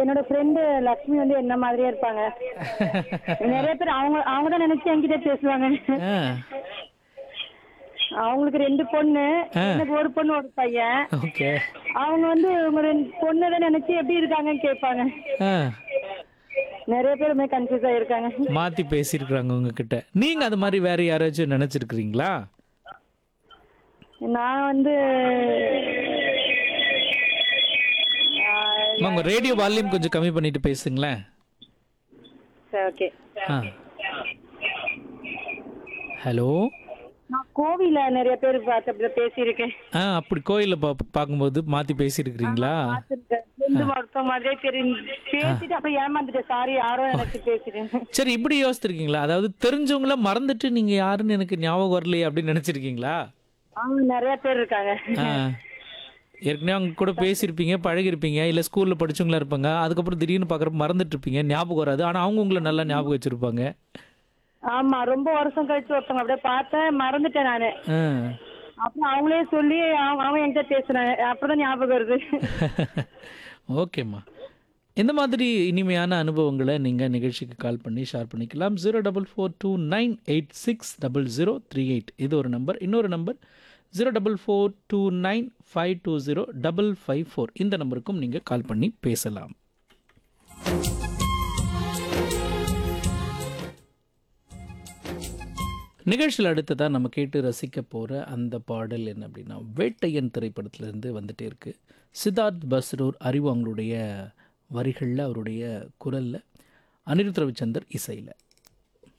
என்னோட ஃப்ரெண்டு லக்ஷ்மி வந்து என்ன மாதிரியே இருப்பாங்க நிறைய பேர் அவங்க அவங்க தான் நினைச்சு என்கிட்ட பேசுவாங்க ஆ அவங்களுக்கு ரெண்டு பொண்ணு எனக்கு ஒரு பொண்ணு ஒரு பையன் ஓகே அவங்க வந்து உங்க ரெண்டு பொண்ணு தான் நினைச்சு எப்படி இருக்காங்கன்னு கேட்பாங்க ஆ நிறைய பேருமே கன்ஃபியூஸ் ஆயிருக்காங்க மாற்றி பேசியிருக்கிறாங்க உங்ககிட்ட நீங்கள் அது மாதிரி வேற யாராச்சும் நினச்சிருக்கிறீங்களா நான் வந்து அம்மா, உங்க ரேடியோ வால்யூம் கொஞ்சம் கம்மி பண்ணிட்டு பேசுங்களேன் சரி ஓகே ஆ ஹலோ நான் கோவில நிறைய பேர் பார்த்து அப்படி பேசியிருக்கேன் ஆ அப்படி கோயிலில் பா பார்க்கும்போது மாற்றி பேசியிருக்கிறீங்களா பார்த்திருக்கேன். ரெண்டு ஒருத்தவங்க மாதிரியே தெரியும் பேசிட்டு அப்புறம் ஏமாந்துட்டேன் சாரி யாரோ எனக்கு பேசிட்டேன் சரி இப்படி யோசிச்சிருக்கீங்களா அதாவது தெரிஞ்சவங்கள மறந்துட்டு நீங்கள் யாருன்னு எனக்கு ஞாபகம் வரலையே அப்படின்னு நினச்சிருக்கீங்களா அவங்க நிறைய பேர் இருக்காங்க ஆ ஏற்கனவே அவங்க கூட பேசியிருப்பீங்க பழகிருப்பீங்க இல்லை ஸ்கூலில் படிச்சவங்களா இருப்பாங்க அதுக்கப்புறம் திடீர்னு பார்க்குறப்ப மறந்துட்டு இருப்பீங்க ஞாபகம் வராது ஆனால் அவங்க உங்களை நல்லா ஞாபகம் வச்சுருப்பாங்க ஆமா ரொம்ப வருஷம் கழிச்சு ஒருத்தவங்க அப்படியே பார்த்தேன் மறந்துட்டேன் நானு ஆ அப்புறம் அவங்களே சொல்லி அவங்க அவங்க என்கிட்ட பேசுனாங்க அப்பதான் ஞாபகம் வருது ஓகேம்மா இந்த மாதிரி இனிமையான அனுபவங்களை நீங்கள் நிகழ்ச்சிக்கு கால் பண்ணி ஷேர் பண்ணிக்கலாம் zero double four two nine eight six double zero three eight இது ஒரு நம்பர் இன்னொரு number zero double four two nine five two zero double five four இந்த நம்பருக்கும் நீங்கள் கால் பண்ணி பேசலாம் நிகழ்ச்சியில் அடுத்ததாக நம்ம கேட்டு ரசிக்க போகிற அந்த பாடல் என்ன அப்படின்னா வேட்டையன் திரைப்படத்திலிருந்து வந்துட்டே இருக்கு சித்தார்த் பஸ்ரூர் அறிவு அவங்களுடைய வரிகளில் அவருடைய குரலில் அனிருத் ரவிச்சந்தர் இசையில்